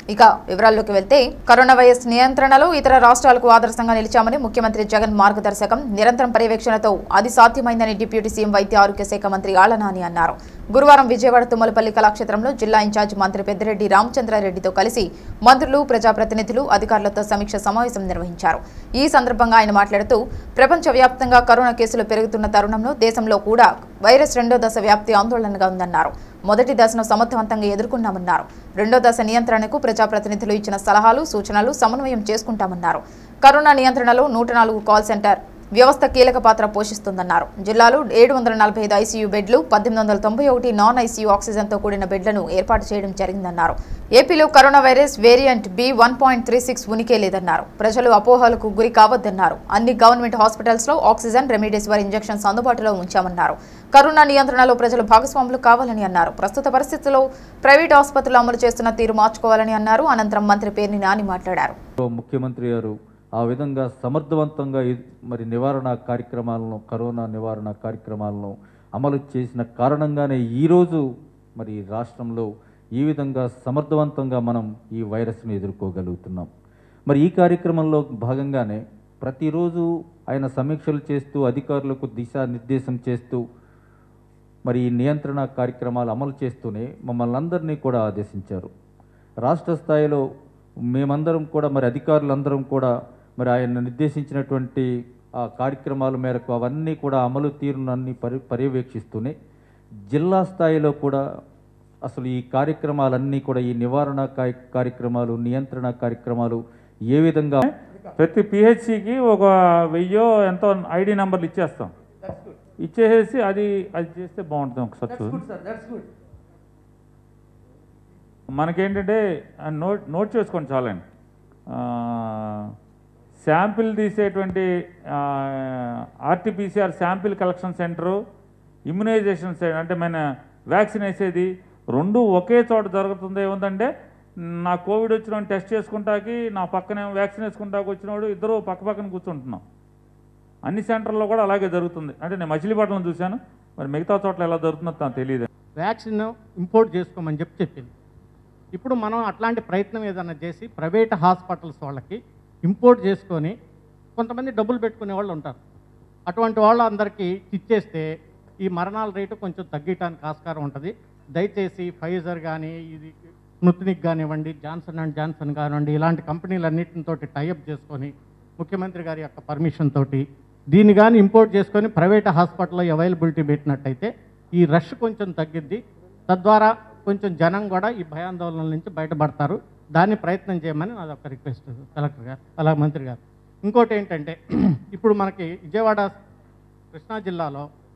ఇక వివరాల్లోకి వెళ్తే కరోనా వైరస్ నియంత్రణలో ఇతర రాష్ట్రాలకు ఆదర్శంగా నిలిచామని ముఖ్యమంత్రి జగన్ మార్గదర్శకం నిరంతరం పర్యవేక్షణతో అది సాధ్యమైందని డిప్యూటీ సీఎం వైద్య ఆరోగ్య శాఖ మంత్రి ఆళ్లనాని అన్నారు గురువారం విజయవాడ తుమ్మలపల్లి కళాక్షేత్రంలో జిల్లా ఇన్ఛార్జ్ మంత్రి పెద్దిరెడ్డి రామచంద్రారెడ్డితో కలిసి మంత్రులు ప్రజాప్రతినిధులు అధికారులతో సమీక్ష సమావేశం నిర్వహించారు ఈ సందర్భంగా ఆయన మాట్లాడుతూ ప్రపంచవ్యాప్తంగా కరోనా కేసులు పెరుగుతున్న తరుణంలో దేశంలో కూడా వైరస్ రెండో దశ వ్యాప్తి ఆందోళనగా ఉందన్నారు మొదటి దశను సమర్థవంతంగా ఎదుర్కొన్నామన్నారు రెండో దశ నియంత్రణకు ప్రజాప్రతినిధులు ఇచ్చిన సలహాలు సూచనలు సమన్వయం చేసుకుంటామన్నారు కరోనా నియంత్రణలో నూట నాలుగు కాల్ సెంటర్ వ్యవస్థ కీలక పాత్ర పోషిస్తుందన్నారు జిల్లాలో ఏడు వందల నలభై ఐదు ఐసీయూ బెడ్లు పద్దెనిమిది వందల తొంభై ఒకటి నాన్ ఐసీయూ ఆక్సిజన్తో కూడిన బెడ్లను ఏర్పాటు చేయడం జరిగిందన్నారు ఏపీలో corona virus variant B one point three six ఉనికే లేదన్నారు ప్రజలు అపోహలకు గురి కావద్దన్నారు అన్ని గవర్నమెంట్ హాస్పిటల్స్ లో ఆక్సిజన్ రెమిడెసివర్ ఇంజెక్షన్స్ అందుబాటులో ఉంచామన్నారు కరోనా నియంత్రణలో ప్రజలు భాగస్వాములు కావాలని అన్నారు ప్రస్తుత పరిస్థితుల్లో ప్రైవేట్ ఆసుపత్రులు అమలు చేస్తున్న తీరు మార్చుకోవాలని అన్నారు అనంతరం మంత్రి పేర్ని నాని మాట్లాడారు ముఖ్యమంత్రి గారు ఆ విధంగా సమర్థవంతంగా ఇ- మరి నివారణ కార్యక్రమాలను కరోనా నివారణ కార్యక్రమాలను అమలు చేసిన కారణంగానే ఈరోజు మరి రాష్ట్రంలో ఈ విధంగా సమర్థవంతంగా మనం ఈ వైరస్ను ఎదుర్కోగలుగుతున్నాం మరి ఈ కార్యక్రమంలో భాగంగానే ప్రతిరోజు ఆయన సమీక్షలు చేస్తూ అధికారులకు దిశానిర్దేశం చేస్తూ మరి ఈ నియంత్రణ కార్యక్రమాలు అమలు చేస్తూనే మమ్మల్ని అందరినీ కూడా ఆదేశించారు రాష్ట్ర స్థాయిలో మేమందరం కూడా మరి అధికారులందరం కూడా మరి ఆయన నిర్దేశించినటువంటి ఆ కార్యక్రమాల మేరకు అవన్నీ కూడా అమలు తీరును అన్ని పరి పర్యవేక్షిస్తూనే జిల్లా స్థాయిలో కూడా అసలు ఈ కార్యక్రమాలన్నీ కూడా ఈ నివారణ కార్య- కార్యక్రమాలు నియంత్రణ కార్యక్రమాలు ఏ విధంగా ప్రతి పిహెచ్సికి ఒక వెయ్యో ఎంతో ఐడి నెంబర్లు ఇచ్చేస్తాం ఇచ్చేసేసి అది అది చేస్తే బాగుంటుంది ఒకసారి చూడు మనకేంటంటే ఆ నోట్ నోట్ చేసుకోండి చాలండి శాంపిల్ తీసేటువంటి RTPCR sample collection centre immunisation centre అంటే మన వ్యాక్సిన్ వేసేది రెండు ఒకే చోట జరుగుతుంది ఏముందంటే నా కోవిడ్ వచ్చిన టెస్ట్ చేసుకుంటాకి నా పక్కనే వ్యాక్సిన్ వేసుకుంటాకి వచ్చినోడు ఇద్దరు పక్క పక్కన కూర్చుంటున్నాం అన్ని సెంటర్లో కూడా అలాగే జరుగుతుంది అంటే నేను మచిలీపట్నం చూశాను మరి మిగతా చోట్ల ఎలా జరుగుతుందో నాకు తెలియదు వ్యాక్సిన్ ఇంపోర్ట్ చేసుకోమని చెప్పి చెప్పింది ఇప్పుడు మనం అట్లాంటి ప్రయత్నం ఏదైనా చేసి ప్రైవేట్ హాస్పిటల్స్ వాళ్ళకి ఇంపోర్ట్ చేసుకొని కొంతమంది డబ్బులు పెట్టుకునే వాళ్ళు ఉంటారు అటువంటి వాళ్ళందరికీ ఇచ్చేస్తే ఈ మరణాల రేటు కొంచెం తగ్గటానికి ఆస్కారం ఉంటుంది దయచేసి ఫైజర్ కానీ ఇది స్మృతినిక్ కానివ్వండి జాన్సన్ అండ్ జాన్సన్ కానివ్వండి ఇలాంటి కంపెనీలన్నింటితో టైఅప్ చేసుకొని ముఖ్యమంత్రి గారి యొక్క పర్మిషన్ తోటి దీన్ని కానీ ఇంపోర్ట్ చేసుకొని ప్రైవేట్ హాస్పిటల్లో అవైలబిలిటీ పెట్టినట్టయితే ఈ రష్ కొంచెం తగ్గిద్ది తద్వారా కొంచెం జనం కూడా ఈ భయాందోళనల నుంచి బయటపడతారు దాన్ని ప్రయత్నం చేయమని నాది ఒక రిక్వెస్ట్ కలెక్టర్ గారు అలాగే మంత్రి గారు ఇంకోటి ఏంటంటే ఇప్పుడు మనకి విజయవాడ కృష్ణా జిల్లాలో